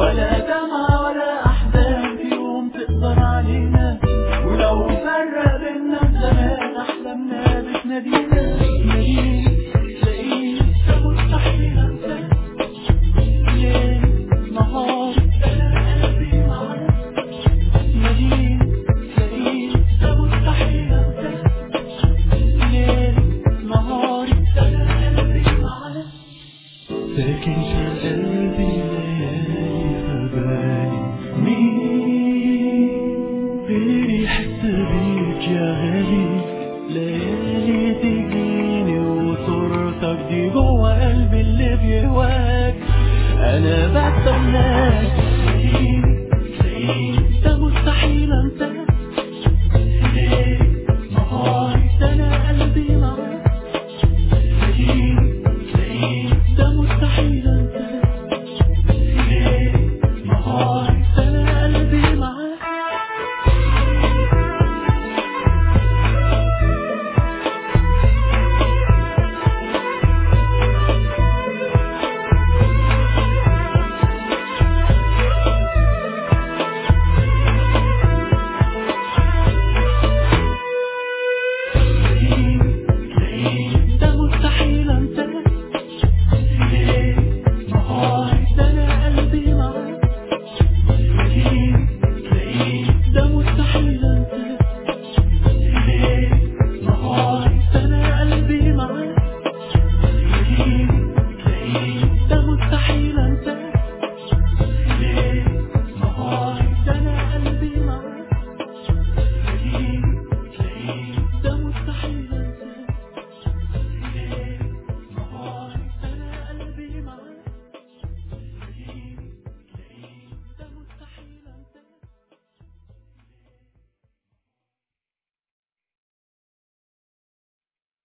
ولا دمعة ولا أحزان في يوم تقدر علينا ولو فرق بينا الزمان أحلامنا بتنادينا تناديني تلاقيني مستحيل أنساك ليل نهار أنا قلبي معاك تناديني تلاقيني مستحيل أنساك ليل نهار أنا قلبي معاك ساكن في قلبي ليالي فبالي مين غيري يحس بيك يا غالي ليالي تجيني وصورتك دي جوا قلبي اللي بيهواك انا بستناك